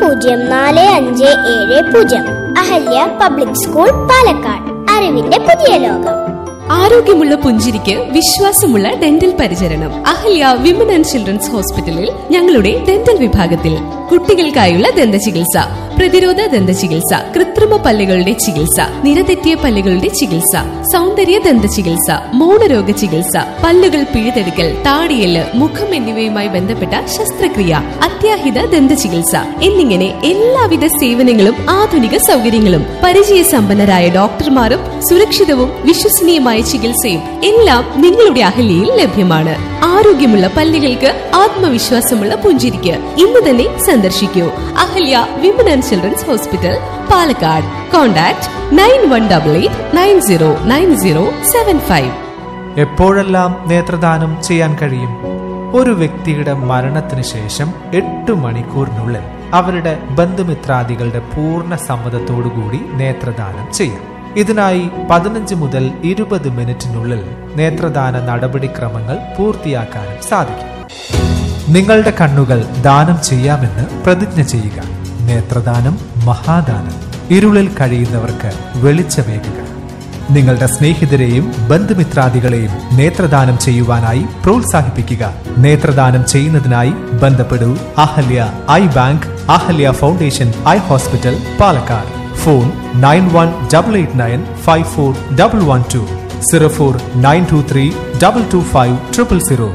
പൂജ്യം നാല് അഞ്ച് ഏഴ് പൂജ്യം അഹല്യ പബ്ലിക് സ്കൂൾ പാലക്കാട് അറിവിന്റെ പുതിയ ലോകം ആരോഗ്യമുള്ള പുഞ്ചിരിക്ക് വിശ്വാസമുള്ള ഡെന്റൽ പരിചരണം അഹല്യ വിമൻ ആൻഡ് ചിൽഡ്രൻസ് ഹോസ്പിറ്റലിൽ ഞങ്ങളുടെ ഡെന്റൽ വിഭാഗത്തിൽ കുട്ടികൾക്കായുള്ള ദന്ത ചികിത്സ പ്രതിരോധ ദന്ത ചികിത്സ കൃത്രിമ പല്ലുകളുടെ ചികിത്സ നിരതെറ്റിയ പല്ലുകളുടെ ചികിത്സ സൗന്ദര്യ ദന്ത ചികിത്സ മൗനരോഗ ചികിത്സ പല്ലുകൾ പിഴുതെടുക്കൽ താടിയല് മുഖം എന്നിവയുമായി ബന്ധപ്പെട്ട ശസ്ത്രക്രിയ അത്യാഹിത ദന്ത ചികിത്സ എന്നിങ്ങനെ എല്ലാവിധ സേവനങ്ങളും ആധുനിക സൗകര്യങ്ങളും പരിചയസമ്പന്നരായ ഡോക്ടർമാരും സുരക്ഷിതവും വിശ്വസനീയമായ ചികിത്സയും എല്ലാം നിങ്ങളുടെ അഹല്യയിൽ ലഭ്യമാണ് ആരോഗ്യമുള്ള പല്ലുകൾക്ക് ആത്മവിശ്വാസമുള്ള പുഞ്ചിരിക്ക് ഇന്ന് തന്നെ സന്ദർശിക്കൂ Ahalya women and children's hospital Palakkad contact nine one double eight nine zero nine zero seven five എപ്പോഴെല്ലാം നേത്രദാനം ചെയ്യാൻ കഴിയും ഒരു വ്യക്തിയുടെ മരണത്തിന് ശേഷം എട്ട് മണിക്കൂറിനുള്ളിൽ അവരുടെ ബന്ധുമിത്രാദികളുടെ പൂർണ്ണ സമ്മതത്തോടുകൂടി നേത്രദാനം ചെയ്യാം ഇതിനായി പതിനഞ്ച് മുതൽ ഇരുപത് മിനിറ്റിനുള്ളിൽ നേത്രദാന നടപടിക്രമങ്ങൾ പൂർത്തിയാക്കാനും സാധിക്കും നിങ്ങളുടെ കണ്ണുകൾ ദാനം ചെയ്യാമെന്ന് പ്രതിജ്ഞ ചെയ്യുക നേത്രദാനം മഹാദാനം ഇരുളിൽ കഴിയുന്നവർക്ക് വെളിച്ചമേകുക നിങ്ങളുടെ സ്നേഹിതരെയും ബന്ധുമിത്രാദികളെയും നേത്രദാനം ചെയ്യുവാനായി പ്രോത്സാഹിപ്പിക്കുക നേത്രദാനം ചെയ്യുന്നതിനായി ബന്ധപ്പെടൂ Ahalya eye bank Ahalya foundation eye hospital Palakkad phone nine one double eight nine five four double one two zero four nine two three double two five triple zero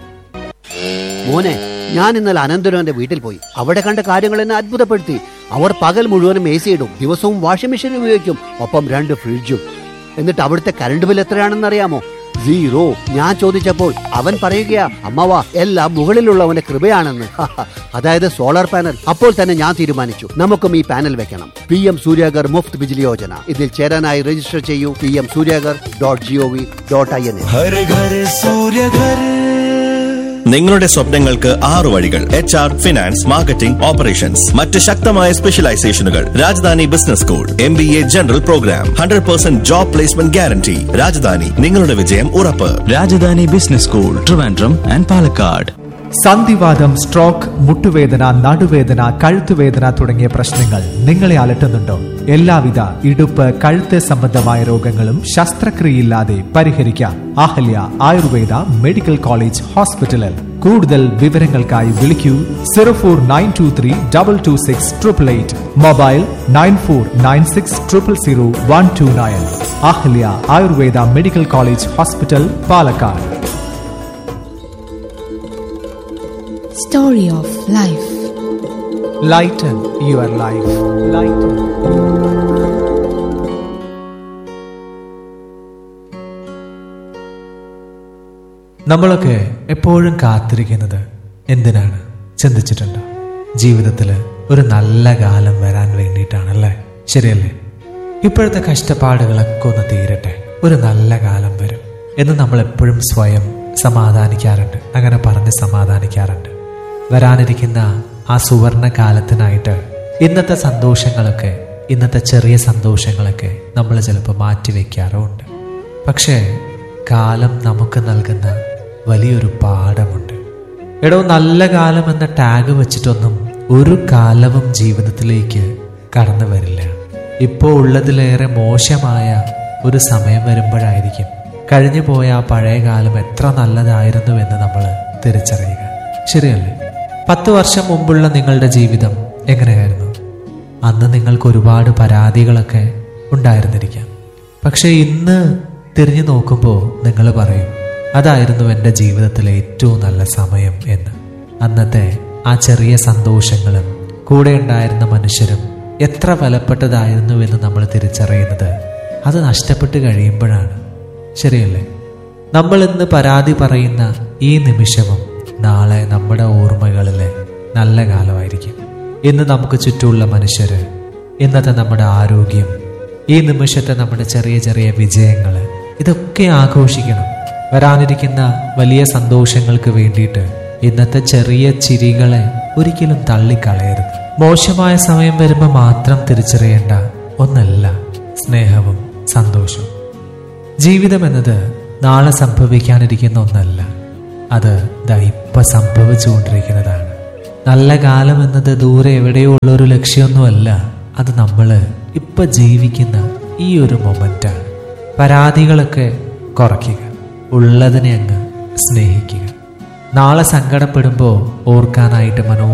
മോനെ ഞാൻ ഇന്നലെ അനന്തരവന്റെ വീട്ടിൽ പോയി അവിടെ കണ്ട കാര്യങ്ങൾ എന്നെ അത്ഭുതപ്പെടുത്തി അവർ പകൽ മുഴുവനും എ സി ഇടും ദിവസവും വാഷിംഗ് മെഷീൻ ഉപയോഗിക്കും ഒപ്പം രണ്ട് ഫ്രിഡ്ജും എന്നിട്ട് അവിടുത്തെ കറണ്ട് ബിൽ എത്രയാണെന്ന് അറിയാമോ സീറോ ഞാൻ ചോദിച്ചപ്പോൾ അവൻ പറയുകയാ അമ്മവാ എല്ലാം മുകളിലുള്ളവന്റെ കൃപയാണെന്ന് അതായത് സോളാർ പാനൽ അപ്പോൾ തന്നെ ഞാൻ തീരുമാനിച്ചു നമുക്കും ഈ പാനൽ വെക്കണം പി എം സൂര്യാഗർ മുഫ്ത് ബിജിലി യോജന ഇതിൽ ചേരാനായി രജിസ്റ്റർ ചെയ്യൂ P M Suryaghar dot G O V dot I N എ ഹര ഘര സൂര്യ ഘര നിങ്ങളുടെ സ്വപ്നങ്ങൾക്ക് ആറ് വഴികൾ H R finance marketing operations മറ്റ് ശക്തമായ സ്പെഷ്യലൈസേഷനുകൾ Rajadhani business school M B A general programme hundred percent job placement guarantee Rajadhani നിങ്ങളുടെ വിജയം ഉറപ്പ് Rajadhani business school Trivandrum and Palakkad സന്ധിവാദം സ്ട്രോക്ക് മുട്ടുവേദന നടുവേദന കഴുത്തുവേദന തുടങ്ങിയ പ്രശ്നങ്ങൾ നിങ്ങളെ അലട്ടുന്നുണ്ടോ എല്ലാവിധ ഇടുപ്പ് കഴുത്ത് സംബന്ധമായ രോഗങ്ങളും ശസ്ത്രക്രിയയില്ലാതെ പരിഹരിക്കാം അഹല്യ ആയുർവേദ മെഡിക്കൽ കോളേജ് ഹോസ്പിറ്റലിൽ കൂടുതൽ വിവരങ്ങൾക്കായി വിളിക്കൂ zero four nine two three double two six triple eight mobile nine four nine six triple zero one two nine Ahalya Ayurveda medical college hospital Palakkad story of life Lighten your life. Lighten. നമ്മളൊക്കെ എപ്പോഴും കാത്തിരിക്കുന്നത് എന്തിനാണ് ചിന്തിച്ചിട്ടുണ്ടോ ജീവിതത്തിൽ ഒരു നല്ല കാലം വരാൻ വേണ്ടിയിട്ടാണല്ലേ ശരിയല്ലേ ഇപ്പോഴത്തെ കഷ്ടപ്പാടുകളൊക്കെ ഒന്ന് തീരട്ടെ ഒരു നല്ല കാലം വരും എന്ന് നമ്മൾ എപ്പോഴും സ്വയം സമാധാനിക്കാറുണ്ട് അങ്ങനെ പറഞ്ഞ് സമാധാനിക്കാറുണ്ട് വരാനിരിക്കുന്ന ആ സുവർണ കാലത്തിനായിട്ട് ഇന്നത്തെ സന്തോഷങ്ങളൊക്കെ ഇന്നത്തെ ചെറിയ സന്തോഷങ്ങളൊക്കെ നമ്മൾ ചിലപ്പോൾ മാറ്റിവെക്കാറുമുണ്ട് പക്ഷേ കാലം നമുക്ക് നൽകുന്ന വലിയൊരു പാഠമുണ്ട് എടോ നല്ല കാലം എന്ന ടാഗ് വെച്ചിട്ടൊന്നും ഒരു കാലവും ജീവിതത്തിലേക്ക് കടന്നു വരില്ല ഇപ്പോൾ ഉള്ളതിലേറെ മോശമായ ഒരു സമയം വരുമ്പോഴായിരിക്കും കഴിഞ്ഞു പോയ ആ പഴയ കാലം എത്ര നല്ലതായിരുന്നു എന്ന് നമ്മൾ തിരിച്ചറിയുക ശരിയല്ലേ പത്ത് വർഷം മുമ്പുള്ള നിങ്ങളുടെ ജീവിതം എങ്ങനെയായിരുന്നു അന്ന് നിങ്ങൾക്ക് ഒരുപാട് പരാതികളൊക്കെ ഉണ്ടായിരുന്നിരിക്കാം പക്ഷെ ഇന്ന് തിരിഞ്ഞു നോക്കുമ്പോൾ നിങ്ങൾ പറയും അതായിരുന്നു എൻ്റെ ജീവിതത്തിലെ ഏറ്റവും നല്ല സമയം എന്ന് അന്നത്തെ ആ ചെറിയ സന്തോഷങ്ങളും കൂടെ ഉണ്ടായിരുന്ന മനുഷ്യരും എത്ര വിലപ്പെട്ടതായിരുന്നു എന്ന് നമ്മൾ തിരിച്ചറിയുന്നത് അത് നഷ്ടപ്പെട്ട് കഴിയുമ്പോഴാണ് ശരിയല്ലേ നമ്മൾ ഇന്ന് പരാതി പറയുന്ന ഈ നിമിഷവും നാളെ നമ്മുടെ ഓർമ്മകളിലെ നല്ല കാലമായിരിക്കും ഇന്ന് നമുക്ക് ചുറ്റുമുള്ള മനുഷ്യര് ഇന്നത്തെ നമ്മുടെ ആരോഗ്യം ഈ നിമിഷത്തെ നമ്മുടെ ചെറിയ ചെറിയ വിജയങ്ങൾ ഇതൊക്കെ ആഘോഷിക്കണം വരാനിരിക്കുന്ന വലിയ സന്തോഷങ്ങൾക്ക് വേണ്ടിയിട്ട് ഇന്നത്തെ ചെറിയ ചിരികളെ ഒരിക്കലും തള്ളിക്കളയരുത് മോശമായ സമയം വരുമ്പോൾ മാത്രം തിരിച്ചറിയേണ്ട ഒന്നല്ല സ്നേഹവും സന്തോഷവും ജീവിതം എന്നത് നാളെ സംഭവിക്കാനിരിക്കുന്ന ഒന്നല്ല അത് ദാ ഇപ്പൊ സംഭവിച്ചുകൊണ്ടിരിക്കുന്നതാണ് നല്ല കാലം എന്നത് ദൂരെ എവിടെയോ ഉള്ള ഒരു ലക്ഷ്യമൊന്നുമല്ല അത് നമ്മൾ ഇപ്പൊ ജീവിക്കുന്ന ഈ ഒരു മൊമെന്റാണ് പരാതികളൊക്കെ കുറയ്ക്കുക ഉള്ളതിനെ അങ്ങ് സ്നേഹിക്കുക നാളെ സങ്കടപ്പെടുമ്പോൾ ഓർക്കാനായിട്ട് മനോ